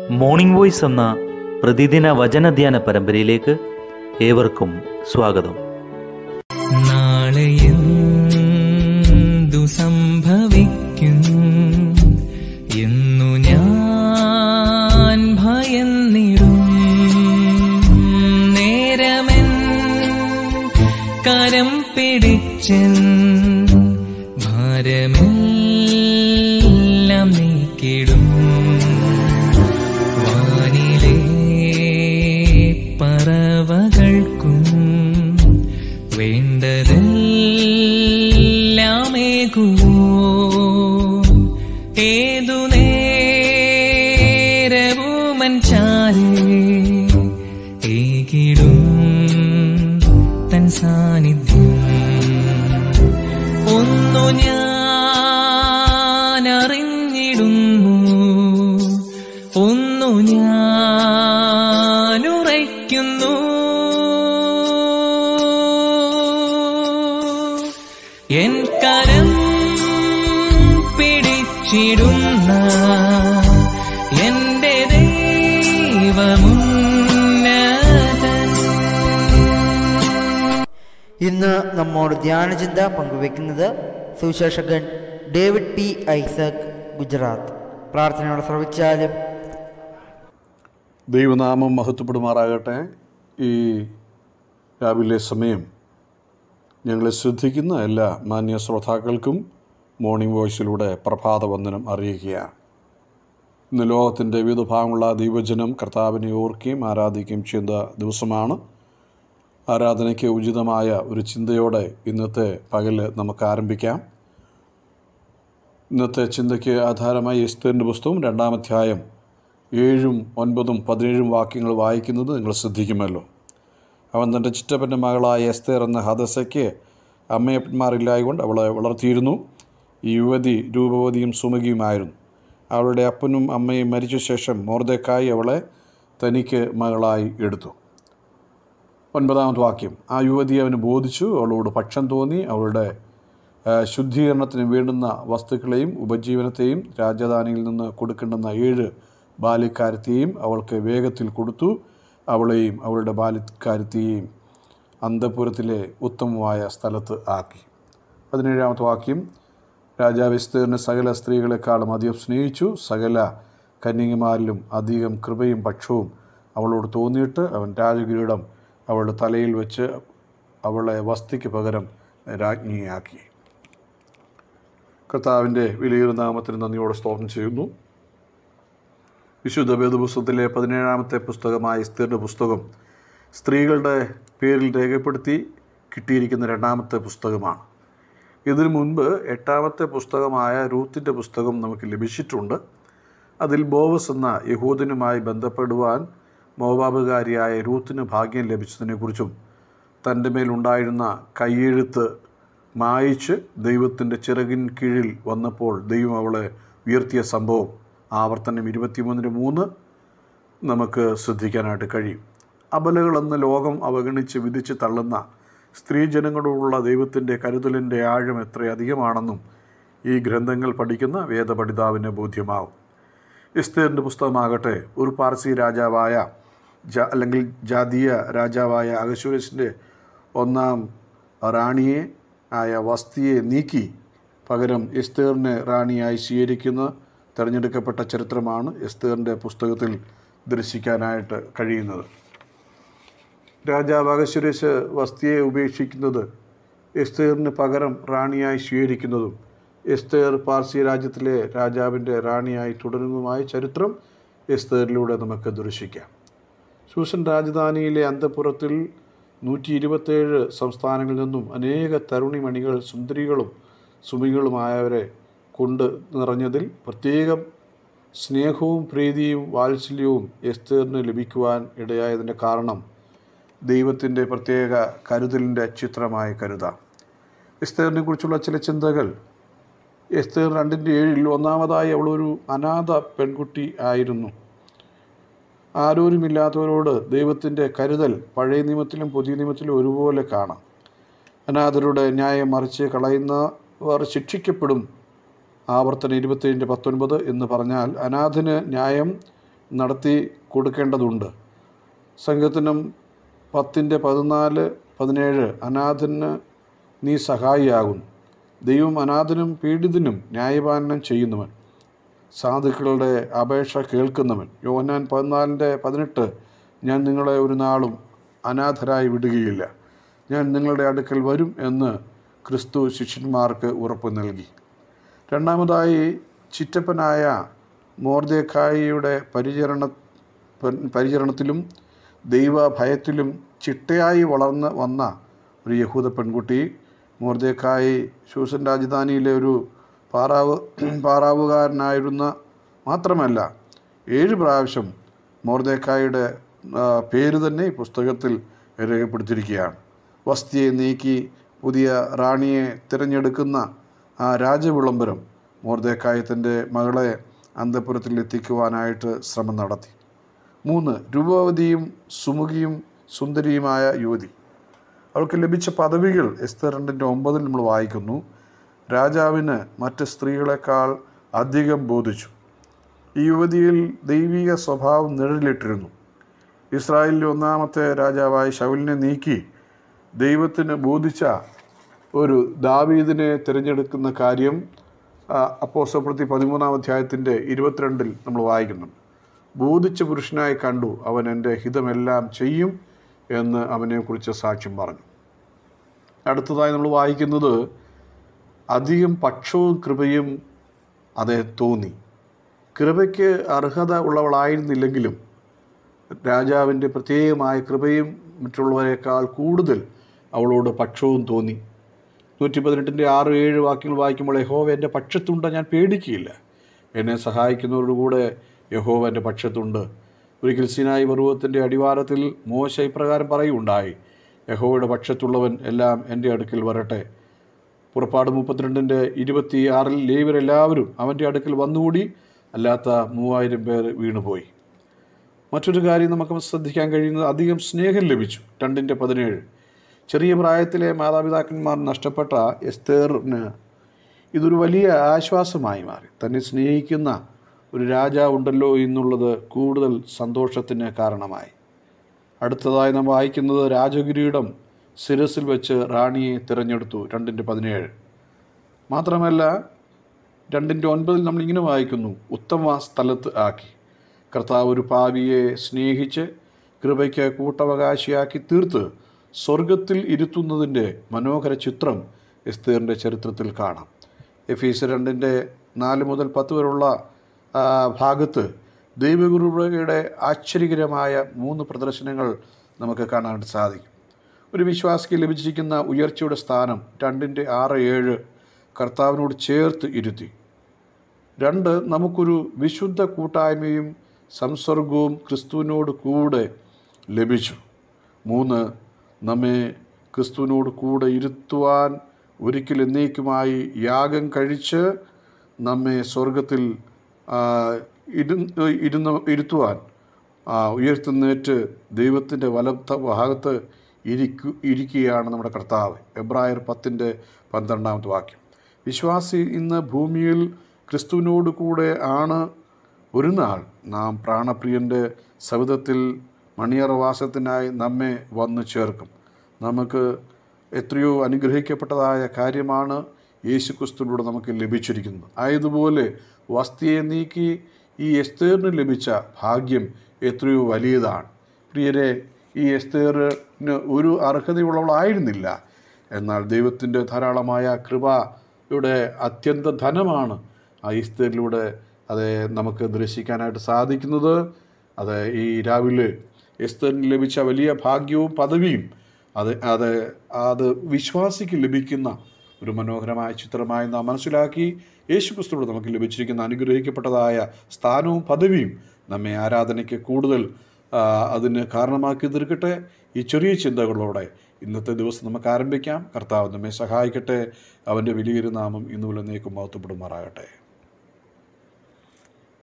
morning voice എന്ന പ്രതിദിന വചനധ്യാന പരമ്പരയിലേക്ക് ഏവർക്കും സ്വാഗതം നാളെ എന്തു സംഭവിക്കും എന്നു ഞാൻ ഭയന്നിടും നേരമെൻ കരം പിടിച്ചൻ ഭാരമെല്ലാം നീക്കിടും വാനിലെ പറവകൾക്കും വേണ്ടതെല്ലാമേകുവോ ഏതു നേരവുമൻ ചാരേ ഏകിടും തൻ സാന്നിധ്യം ഒന്നു ഞാൻ അറിഞ്ഞിടുന്നു ഒന്നു ഞാൻ ഉറയ്ക്കുന്നു എൻ കരം പിടിച്ചിടുന്ന എന്റെ ദൈവമുന്നതൻ ഇന്ന് നമ്മോട് ധ്യാനചിന്ത പങ്കുവെക്കുന്നത് സുവിശേഷകൻ ഡേവിഡ് ടി ഐസക് ഗുജറാത്ത് പ്രാർത്ഥനയോടെ ശ്രവിച്ചാലും ദൈവനാമം മഹത്വപ്പെടുമാറാകട്ടെ ഈ രാവിലെ സമയം ഞങ്ങളെ ശ്രദ്ധിക്കുന്ന എല്ലാ മാന്യ ശ്രോതാക്കൾക്കും മോർണിംഗ് വോയിസിലൂടെ പ്രഭാത വന്ദനം അറിയിക്കുകയാണ് ഇന്ന് ലോകത്തിൻ്റെ വിവിധ ഭാഗമുള്ള ദൈവജനം കർത്താവിനെ ഓർക്കുകയും ആരാധിക്കുകയും ചെയ്യുന്ന ദിവസമാണ് ആരാധനയ്ക്ക് ഉചിതമായ ഒരു ചിന്തയോടെ ഇന്നത്തെ പകല് നമുക്ക് ആരംഭിക്കാം ഇന്നത്തെ ചിന്തയ്ക്ക് ആധാരമായി എസ്തേറിൻ്റെ പുസ്തകം രണ്ടാം അധ്യായം ഏഴും ഒൻപതും പതിനേഴും വാക്യങ്ങൾ വായിക്കുന്നത് നിങ്ങൾ ശ്രദ്ധിക്കുമല്ലോ അവൻ തൻ്റെ ചിറ്റപ്പൻ്റെ മകളായ എസ്തേർ എന്ന ഹദസയ്ക്ക് അമ്മയപ്പന്മാരില്ലായകൊണ്ട് അവളെ വളർത്തിയിരുന്നു ഈ യുവതി രൂപവതിയും സുമുഖിയുമായിരുന്നു അവളുടെ അപ്പനും അമ്മയും മരിച്ച ശേഷം മോർദക്കായി അവളെ തനിക്ക് മകളായി എടുത്തു ഒൻപതാമത് വാക്യം ആ യുവതി അവന് ബോധിച്ചു അവളോട് പക്ഷം തോന്നി അവളുടെ ആ, ശുദ്ധീകരണത്തിന് വേണ്ടുന്ന വസ്തുക്കളെയും ഉപജീവനത്തെയും രാജധാനിയിൽ നിന്ന് കൊടുക്കേണ്ടുന്ന ഏഴ് ബാല്യക്കാരത്തെയും അവൾക്ക് വേഗത്തിൽ കൊടുത്തു അവളെയും അവളുടെ ബാല്യക്കാരത്തെയും അന്തപുരത്തിലെ ഉത്തമമായ സ്ഥലത്ത് ആക്കി പതിനേഴാമത്തെ വാക്യം രാജാവ് എസ്തേറിനെ സകല സ്ത്രീകളെക്കാളും അധികം സ്നേഹിച്ചു സകല കന്യകമാരിലും അധികം കൃപയും പക്ഷവും അവളോട് തോന്നിയിട്ട് അവൻ രാജകിരീടം അവളുടെ തലയിൽ വെച്ച് അവളെ വസ്തിക്ക് പകരം രാജ്ഞിയാക്കി കർത്താവിൻ്റെ വിലയേറിയ നാമത്തിന് നന്ദിയോടെ സ്തോത്രം ചെയ്യുന്നു വിശുദ്ധ വേദപുസ്തകത്തിലെ പതിനേഴാമത്തെ പുസ്തകമായ എസ്തേറിൻ്റെ പുസ്തകം സ്ത്രീകളുടെ പേരിൽ രേഖപ്പെടുത്തി കിട്ടിയിരിക്കുന്ന രണ്ടാമത്തെ പുസ്തകമാണ് ഇതിനു മുൻപ് എട്ടാമത്തെ പുസ്തകമായ റൂത്തിൻ്റെ പുസ്തകം നമുക്ക് ലഭിച്ചിട്ടുണ്ട് അതിൽ ബോവസ് എന്ന യഹൂദനുമായി ബന്ധപ്പെടുവാൻ മോവാബുകാരിയായ റൂത്തിന് ഭാഗ്യം ലഭിച്ചതിനെക്കുറിച്ചും തൻ്റെ മേലുണ്ടായിരുന്ന കയ്യെഴുത്ത് മായിച്ച് ദൈവത്തിൻ്റെ ചിറകിൻ കീഴിൽ വന്നപ്പോൾ ദൈവം അവളെ ഉയർത്തിയ സംഭവം ആവർത്തനം ഇരുപത്തിമൂന്നിന് മൂന്ന് നമുക്ക് ശ്രദ്ധിക്കാനായിട്ട് കഴിയും അബലകളെന്ന് ലോകം അവഗണിച്ച് വിധിച്ച് തള്ളുന്ന സ്ത്രീജനങ്ങളോടുള്ള ദൈവത്തിൻ്റെ കരുതലിൻ്റെ ആഴം എത്രയധികമാണെന്നും ഈ ഗ്രന്ഥങ്ങൾ പഠിക്കുന്ന വേദപഠിതാവിന് ബോധ്യമാവും എസ്തേറിൻ്റെ പുസ്തകമാകട്ടെ ഒരു പാർസി രാജാവായ ജ അല്ലെങ്കിൽ ജാതീയ രാജാവായ അഗശൂരസിൻ്റെ ഒന്നാം റാണിയെ ആയ വസ്തിയെ നീക്കി പകരം എസ്തേറിനെ റാണിയായി സ്വീകരിക്കുന്ന തിരഞ്ഞെടുക്കപ്പെട്ട ചരിത്രമാണ് എസ്തേറിൻ്റെ പുസ്തകത്തിൽ ദർശിക്കാനായിട്ട് കഴിയുന്നത് രാജാവ് അഗശുരേശ് വസ്തിയെ ഉപേക്ഷിക്കുന്നത് എസ്തേറിന് പകരം റാണിയായി സ്വീകരിക്കുന്നതും എസ്തേർ പാർസി രാജ്യത്തിലെ രാജാവിൻ്റെ റാണിയായി തുടരുന്നതുമായ ചരിത്രം എസ്തേറിലൂടെ നമുക്ക് ദർശിക്കാം സൂസൻ രാജധാനിയിലെ അന്തപുരത്തിൽ നൂറ്റി ഇരുപത്തേഴ് സംസ്ഥാനങ്ങളിൽ നിന്നും അനേക തരുണിമണികൾ സുന്ദരികളും സുമികളുമായവരെ കൊണ്ട് നിറഞ്ഞതിൽ പ്രത്യേകം സ്നേഹവും പ്രീതിയും വാത്സല്യവും എസ്തേറിന് ലഭിക്കുവാൻ ഇടയായതിൻ്റെ കാരണം ദൈവത്തിൻ്റെ പ്രത്യേക കരുതലിൻ്റെ ചിത്രമായി കരുതാം എസ്തേറിനെ കുറിച്ചുള്ള ചില ചിന്തകൾ എസ്തേർ രണ്ടിൻ്റെ ഏഴിൽ ഒന്നാമതായി അവളൊരു അനാഥ പെൺകുട്ടി ആയിരുന്നു ആരോരുമില്ലാത്തവരോട് ദൈവത്തിൻ്റെ കരുതൽ പഴയ നിയമത്തിലും പുതിയ നിയമത്തിലും ഒരുപോലെ കാണാം അനാഥരുടെ ന്യായം മറിച്ച് കളയുന്നവർ ശിക്ഷിക്കപ്പെടും ആവർത്തനം ഇരുപത്തേഴിൻ്റെ പത്തൊൻപത് എന്ന് പറഞ്ഞാൽ അനാഥന് ന്യായം നടത്തി കൊടുക്കേണ്ടതുണ്ട് സംഘത്തിനും പത്തിൻ്റെ പതിനാല് പതിനേഴ് അനാഥന് നീ സഹായിയാകുന്നു ദൈവം അനാഥനും പീഡിതനും ന്യായപാലനം ചെയ്യുന്നവൻ സാധുക്കളുടെ അപേക്ഷ കേൾക്കുന്നവൻ യോഹന്നാൻ പതിനാലിൻ്റെ പതിനെട്ട് ഞാൻ നിങ്ങളെ ഒരു നാളും അനാഥരായി വിടുകയില്ല ഞാൻ നിങ്ങളുടെ അടുക്കൽ വരും എന്ന് ക്രിസ്തു ശിഷ്യന്മാർക്ക് ഉറപ്പ് നൽകി രണ്ടാമതായി ചിറ്റപ്പനായ മോർദേഖായിയുടെ പരിചരണ പരിചരണത്തിലും ദൈവഭയത്തിലും ചിട്ടയായി വളർന്ന് വന്ന ഒരു യഹൂദ പെൺകുട്ടി മോർദേഖായി ശൂസൻ രാജധാനിയിലെ ഒരു പാറാവ് പാറാവുകാരനായിരുന്ന മാത്രമല്ല ഏഴ് പ്രാവശ്യം മോർദേഖായുടെ ആ, പേര് തന്നെ ഈ പുസ്തകത്തിൽ രേഖപ്പെടുത്തിയിരിക്കുകയാണ് വസ്തിയെ നീക്കി പുതിയ റാണിയെ തിരഞ്ഞെടുക്കുന്ന ആ രാജവിളംബരം മോർദേഖായി തൻ്റെ മകളെ അന്തപുരത്തിൽ എത്തിക്കുവാനായിട്ട് ശ്രമം നടത്തി മൂന്ന് രൂപവതിയും സുമുഖിയും സുന്ദരിയുമായ യുവതി അവൾക്ക് ലഭിച്ച പദവികൾ എസ്തർ രണ്ടിൻ്റെ ഒമ്പതിൽ നമ്മൾ വായിക്കുന്നു രാജാവിന് മറ്റ് സ്ത്രീകളെക്കാൾ അധികം ബോധിച്ചു ഈ യുവതിയിൽ ദൈവിക സ്വഭാവം നിഴലിട്ടിരുന്നു ഇസ്രായേലിലെ ഒന്നാമത്തെ രാജാവായ ശൗലിനെ നീക്കി ദൈവത്തിന് ബോധിച്ച ഒരു ദാവീദിനെ തിരഞ്ഞെടുക്കുന്ന കാര്യം അപ്പോസപ്രതി പതിമൂന്നാം അധ്യായത്തിൻ്റെ ഇരുപത്തിരണ്ടിൽ നമ്മൾ വായിക്കുന്നു ബോധിച്ച പുരുഷനായി കണ്ടു അവൻ എൻ്റെ ഹിതമെല്ലാം ചെയ്യും എന്ന് അവനെക്കുറിച്ച് സാക്ഷ്യം പറഞ്ഞു അടുത്തതായി നമ്മൾ വായിക്കുന്നത് അധികം പക്ഷവും കൃപയും അതേ തോന്നി കൃപയ്ക്ക് അർഹത ഉള്ളവളായിരുന്നില്ലെങ്കിലും രാജാവിൻ്റെ പ്രത്യേകമായ കൃപയും മറ്റുള്ളവരെക്കാൾ കൂടുതൽ അവളോട് പക്ഷവും തോന്നി നൂറ്റി പതിനെട്ടിൻ്റെ ആറ് ഏഴ് വാക്യങ്ങൾ വായിക്കുമ്പോൾ യഹോവ എൻ്റെ പക്ഷത്തുണ്ട് ഞാൻ പേടിക്കുകയില്ല എന്നെ സഹായിക്കുന്നവരുടെ കൂടെ യഹോവ എൻ്റെ പക്ഷത്തുണ്ട് ഒരിക്കൽ സിനായി പർവ്വതത്തിൻ്റെ അടിവാരത്തിൽ മോശ ഇപ്രകാരം പറയുണ്ടായി യഹോവയുടെ പക്ഷത്തുള്ളവൻ എല്ലാം എൻ്റെ അടുക്കൽ വരട്ടെ പുറപ്പാട് മുപ്പത്തിരണ്ടിൻ്റെ ഇരുപത്തി ആറിൽ ലേവരെല്ലാവരും അവൻ്റെ അടുക്കൽ വന്നുകൂടി അല്ലാത്ത മൂവായിരം പേർ വീണുപോയി മറ്റൊരു കാര്യം നമുക്ക് ശ്രദ്ധിക്കാൻ കഴിയുന്നത് അധികം സ്നേഹം ലഭിച്ചു രണ്ടിൻ്റെ പതിനേഴ് ചെറിയ പ്രായത്തിലെ മാതാപിതാക്കന്മാർ നഷ്ടപ്പെട്ട എസ്തേറിന് ഇതൊരു വലിയ ആശ്വാസമായി മാറി തന്നെ സ്നേഹിക്കുന്ന ഒരു രാജാവുണ്ടല്ലോ എന്നുള്ളത് കൂടുതൽ സന്തോഷത്തിന് കാരണമായി അടുത്തതായി നാം വായിക്കുന്നത് രാജകിരീടം ശിരസിൽ വെച്ച് റാണിയെ തിരഞ്ഞെടുത്തു രണ്ടിൻ്റെ പതിനേഴ് മാത്രമല്ല രണ്ടിൻ്റെ ഒൻപതിൽ നമ്മൾ ഇങ്ങനെ വായിക്കുന്നു ഉത്തമ സ്ഥലത്ത് ആക്കി കർത്താവ് ഒരു പാവിയെ സ്നേഹിച്ച് കൃപയ്ക്ക് കൂട്ടവകാശിയാക്കി തീർത്ത് സ്വർഗത്തിൽ ഇരുത്തുന്നതിൻ്റെ മനോഹര ചിത്രം എസ്തേറിൻ്റെ ചരിത്രത്തിൽ കാണാം എഫീസ് രണ്ടിൻ്റെ നാല് മുതൽ പത്ത് വരെയുള്ള ആ, ഭാഗത്ത് ദൈവഗുരുയുടെ ആശ്ചര്യകരമായ മൂന്ന് പ്രദർശനങ്ങൾ നമുക്ക് കാണാനായിട്ട് സാധിക്കും ഒരു വിശ്വാസിക്ക് ലഭിച്ചിരിക്കുന്ന ഉയർച്ചയുടെ സ്ഥാനം രണ്ടിൻ്റെ ആറ് ഏഴ് കർത്താവിനോട് ചേർത്ത് ഇരുത്തി രണ്ട് നമുക്കൊരു വിശുദ്ധ കൂട്ടായ്മയും സംസർഗവും ക്രിസ്തുവിനോട് കൂടെ ലഭിച്ചു മൂന്ന് നമ്മെ ക്രിസ്തുവിനോട് കൂടെ ഇരുത്തുവാൻ ഒരിക്കൽ എന്നേക്കുമായി യാഗം കഴിച്ച് നമ്മെ സ്വർഗത്തിൽ ആ, ഇരുന്ന് ഇരുന്ന് ഇരുത്തുവാൻ ആ, ഉയർത്തുന്നേറ്റ് ദൈവത്തിൻ്റെ വലത്ത ഭാഗത്ത് ഇരിക്കു ഇരിക്കുകയാണ് നമ്മുടെ കർത്താവ് എബ്രായർ പത്തിൻ്റെ പന്ത്രണ്ടാമത്തെ വാക്യം വിശ്വാസി ഇന്ന് ഭൂമിയിൽ ക്രിസ്തുവിനോട് കൂടെ ആണ് ഒരു നാൾ നാം പ്രാണപ്രിയൻ്റെ സവിധത്തിൽ മണിയറവാസത്തിനായി നമ്മെ വന്നു ചേർക്കും നമുക്ക് എത്രയോ അനുഗ്രഹിക്കപ്പെട്ടതായ കാര്യമാണ് യേശു ക്രിസ്തുവിലൂടെ നമുക്ക് ലഭിച്ചിരിക്കുന്നത് ആയതുപോലെ വസ്തിയെ നീക്കി ഈ എസ്തേറിന് ലഭിച്ച ഭാഗ്യം എത്രയോ വലിയതാണ് പ്രിയരെ ഈ എസ്തേറിന് ഒരു അർഹതയുള്ളവളായിരുന്നില്ല എന്നാൽ ദൈവത്തിൻ്റെ ധാരാളമായ കൃപയുടെ അത്യന്ത ധനമാണ് ആ ഈസ്റ്ററിലൂടെ അത് നമുക്ക് ദർശിക്കാനായിട്ട് സാധിക്കുന്നത് അത് ഈ രാവിലെ എസ്തറിന് ലഭിച്ച വലിയ ഭാഗ്യവും പദവിയും അത് അത് അത് വിശ്വാസിക്ക് ലഭിക്കുന്ന ഒരു മനോഹരമായ ചിത്രമായി നാം മനസ്സിലാക്കി യേശുക്രിസ്തുவோട് നമുക്ക് ലഭിച്ചിരിക്കുന്ന അനുഗ്രഹിക്കപ്പെട്ടതായ സ്ഥാനവും പദവിയും നമ്മെ ആരാധനയ്ക്ക് കൂടുതൽ ആ, അതിന് കാരണമാക്കി തീർക്കട്ടെ ഈ ചെറിയ ചിന്തകളോടെ ഇന്നത്തെ ദിവസം നമുക്ക് ആരംഭിക്കാം കർത്താവ് നമ്മെ സഹായിക്കട്ടെ അവൻ്റെ വലിയൊരു നാമം ഇന്നുപോലെ നീക്കും മഹത്വപ്പെടുമാറാകട്ടെ